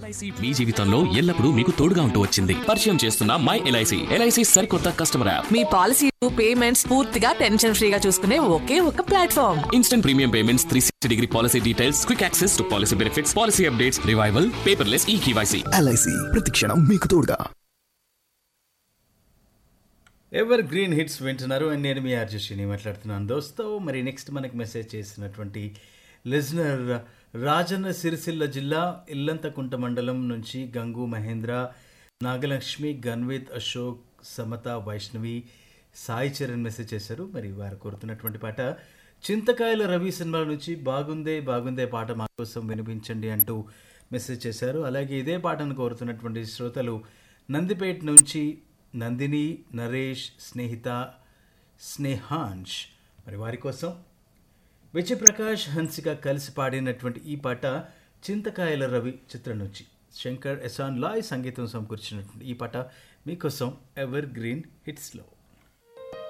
LIC మీ జీవితంలో ఎల్లప్పుడూ మీకు తోడుగా ఉంటూ వచ్చింది పరిచయం చేస్తున్న మై ఎల్ఐసి ఎల్ఐసి సరికొత్త కస్టమర్ యాప్ మీ పాలసీలు పేమెంట్స్ పూర్తిగా టెన్షన్ ఫ్రీగా చూసుకునే ఒకే ఒక platform instant premium payments three sixty degree policy details quick access to policy benefits policy updates revival paperless e KYC LIC ప్రతిక్షణం మీకు తోడుగా ఎవర్ గ్రీన్ హిట్స్ వింటున్నారు అండ్ నేను మీ ఆర్జస్విని మాట్లాడుతున్నాను దోస్తో మరి నెక్స్ట్ మనకి మెసేజ్ చేసినటువంటి లిజనర్ రాజన్న సిరిసిల్ల జిల్లా ఇల్లంతకుంట మండలం నుంచి గంగు మహేంద్ర నాగలక్ష్మి గన్విత్ అశోక్ సమత వైష్ణవి సాయి చరణ్ మెసేజ్ చేశారు మరి వారు కోరుతున్నటువంటి పాట చింతకాయల రవి సినిమా నుంచి బాగుందే బాగుందే పాట మా కోసం వినిపించండి అంటూ మెసేజ్ చేశారు అలాగే ఇదే పాటను కోరుతున్నటువంటి శ్రోతలు నందిపేట నుంచి నందిని నరేష్ స్నేహిత స్నేహాంష్ మరి వారి కోసం విజయప్రకాష్ హన్సిక కలిసి పాడినటువంటి ఈ పాట చింతకాయల రవి చిత్రం నుంచి శంకర్ ఎసాన్ లాయ్ సంగీతం సమకూర్చినటువంటి ఈ పాట మీకోసం ఎవర్ గ్రీన్ హిట్స్లో